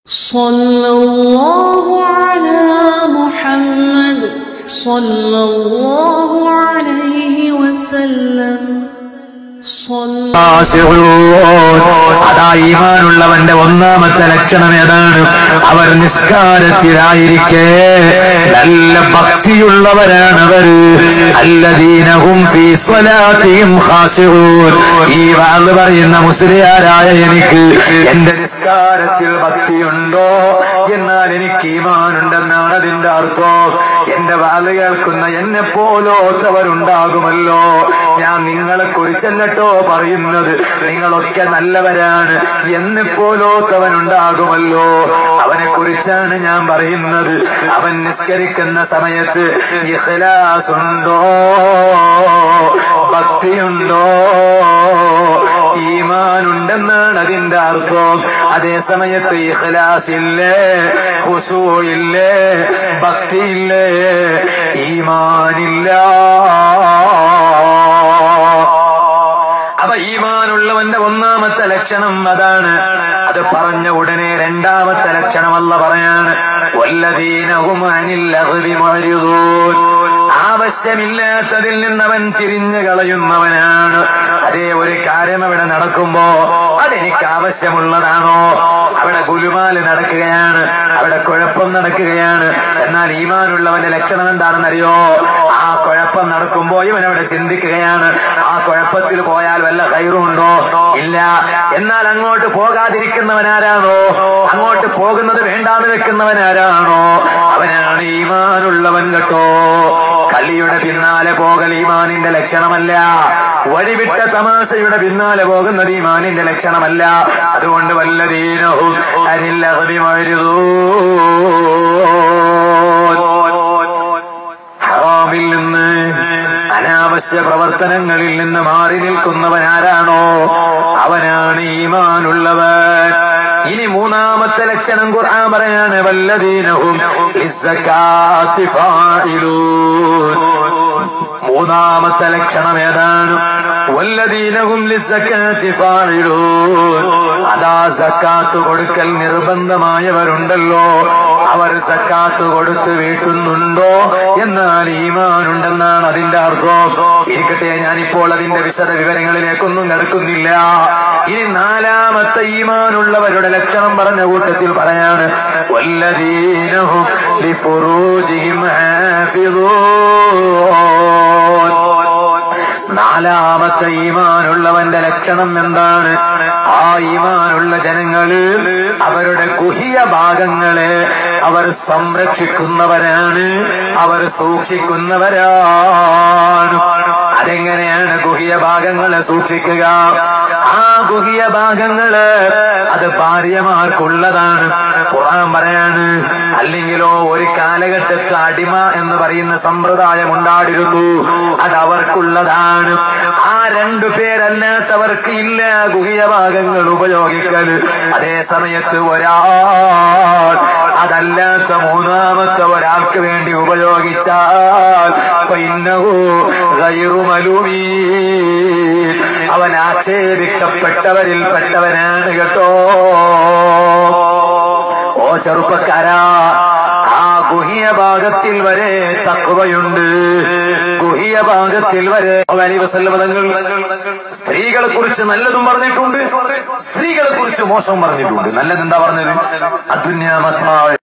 صلى الله على محمد صلى الله عليه وسلم صلى അതാ ഈമാനുള്ളവന്റെ ഒന്നാമത്തെ ലക്ഷണം ഏതാണ് അവർ നിസ്കാരത്തിലായിരിക്കെ നല്ല ഭക്തിയുള്ളവരാണ് അവര് അല്ലദീനഹും ഫീ സ്വലാത്തിഹിം ഖാശിഊൻ ഈ വാള് പറയുന്ന മുസ്ലിയാരായ എനിക്ക് എന്റെ നിസ്കാരത്തിൽ ഭക്തിയുണ്ടോ എന്നാൽ എനിക്ക് ഈമാനുണ്ടെന്നാണ് അതിന്റെ അർത്ഥം എന്റെ വാല് കേൾക്കുന്ന എന്നെ പോലോത്തവരുണ്ടാകുമല്ലോ ഞാൻ നിങ്ങളെ കുറിച്ചല്ലട്ടോ പറയുന്നത് നിങ്ങളൊക്കെ നല്ലവരാണ് എന്നെ പോലോത്തവനുണ്ടാകുമല്ലോ അവനെ കുറിച്ചാണ് ഞാൻ പറയുന്നത് അവൻ നിസ്കരിക്കുന്ന സമയത്ത് ഇഖ്ലാസ് ഉണ്ടോ ഭക്തിയുണ്ടോ ഈമാനുണ്ടെന്നാണ് അതിന്റെ അർത്ഥം അതേ സമയത്ത് ഇഖ്ലാസ് ഇല്ലേ ഖുശൂ ഇല്ലേ ഭക്തിയില്ലേ ഈമാനില്ല അപ്പൊ ഈമാനുള്ളവന്റെ ഒന്നാമത്തെ ലക്ഷണം അതാണ് അത് പറഞ്ഞ ഉടനെ രണ്ടാമത്തെ ലക്ഷണമല്ല പറയാണ് വല്ലതീനവും അനിൽ ലഹ്വി മുഅ്രിദൂൻ. ആവശ്യമില്ലാത്തതിൽ നിന്നവൻ തിരിഞ്ഞു കളയുന്നവനാണ് അതേ ഒരു കാര്യം അവിടെ നടക്കുമ്പോ അതെനിക്ക് ആവശ്യമുള്ളതാണോ അവിടെ ഗുലുമാല് നടക്കുകയാണ് അവിടെ കുഴപ്പം നടക്കുകയാണ് എന്നാൽ ഈമാനുള്ളവന്റെ ലക്ഷണം എന്താണെന്നറിയോ ആ കുഴപ്പം നടക്കുമ്പോ ഇവൻ അവിടെ ചിന്തിക്കുകയാണ് ആ കുഴപ്പത്തിൽ പോയാൽ വല്ല കയറുണ്ടോ ഇല്ല എന്നാൽ അങ്ങോട്ട് പോകാതിരിക്കുന്നവനാരാണോ അങ്ങോട്ട് പോകുന്നത് വേണ്ടാന്ന് വെക്കുന്നവനാരാണോ അവനാണ് ഈമാനുള്ളവൻ കേട്ടോ കളിയുടെ പിന്നാലെ പോകൽ ഈമാനിന്റെ ലക്ഷണമല്ല വഴിവിട്ട തമാശയുടെ പിന്നാലെ പോകുന്നത് ഈമാനിന്റെ ലക്ഷണമല്ല അതുകൊണ്ട് വല്ലതീനവും ഹറാമിൽ നിന്ന് അനാവശ്യ പ്രവർത്തനങ്ങളിൽ നിന്ന് മാറി നിൽക്കുന്നവനാരാണോ അവനാണ് ഈമാനുള്ളവൻ ഇനി മൂന്നാമത്തെ ലക്ഷണം ഖുർആൻ പറയാണ് വല്ലദീനഹും ലിസ്സകാത്തി ഫാഇലൂൻ മൂന്നാമത്തെ ലക്ഷണം ഏതാണ് വല്ലദീനഹും ലിസ്സകാത്തി ഫാഇലൂൻ അതാ സക്കാത്ത് കൊടുക്കൽ നിർബന്ധമായവരുണ്ടല്ലോ അവർ സക്കാത്ത് കൊടുത്ത് വീട്ടുന്നുണ്ടോ എന്നാൽ ഈമാനുണ്ടെന്നാണ് അതിന്റെ അർത്ഥം ഇരിക്കട്ടെ ഞാനിപ്പോൾ അതിന്റെ വിശദ വിവരങ്ങളിലേക്കൊന്നും കിടക്കുന്നില്ല ഇനി നാലാമത്തെ ഈമാനുള്ളവരുടെ ലക്ഷണം പറഞ്ഞ കൂട്ടത്തിൽ പറയാണ് വല്ലദീനഹും ലിഫുറൂജിഹിം ഹാഫിളൂൻ നാലാമത്തെ ഈമാനുള്ളവന്റെ ലക്ഷണം എന്താണ് ആ ഈമാനുള്ള ജനങ്ങള് അവരുടെ കുഹിയ ഭാഗങ്ങളെ അവർ സംരക്ഷിക്കുന്നവരാണ് അവർ സൂക്ഷിക്കുന്നവരാണ് അതെങ്ങനെയാണ് ഗുഹിയ ഭാഗങ്ങളെ സൂക്ഷിക്കുക ആ ഗുഹിയ ഭാഗങ്ങള് അത് ഭാര്യമാർക്കുള്ളതാണ് ഖുർആൻ പറയാണ് അല്ലെങ്കിലോ ഒരു കാലഘട്ടത്ത് അടിമ എന്ന് പറയുന്ന സമ്പ്രദായം ഉണ്ടാടിരുന്നു അത് അവർക്കുള്ളതാണ് ആ രണ്ടു പേരല്ലാത്തവർക്ക് ഇല്ല ഗുഹിയ ഭാഗങ്ങൾ ഉപയോഗിക്കൽ അതേ സമയത്ത് ഒരാൾ അതല്ലാത്ത മൂന്നാമത്തെ ഒരാൾക്ക് വേണ്ടി ഉപയോഗിച്ചാൽ ഫൈന്നഹു ഗൈറു മലൂമീൻ. അവൻ ആക്ഷേപിക്കപ്പെട്ടവരിൽ പെട്ടവനാണ് കേട്ടോ ഓ ചെറുപ്പക്കാരാ ആ ഗുഹിയ ഭാഗത്തിൽ വരെ തക്കുവയുണ്ട് ഗുഹിയ ഭാഗത്തിൽ വരെ വലിവസല്ലമതങ്ങൾ സ്ത്രീകളെ കുറിച്ച് നല്ലതും പറഞ്ഞിട്ടുണ്ട് സ്ത്രീകളെ കുറിച്ച് മോശം പറഞ്ഞിട്ടുണ്ട് നല്ലതെന്താ പറഞ്ഞത് അദുന്യാമത്മാവ്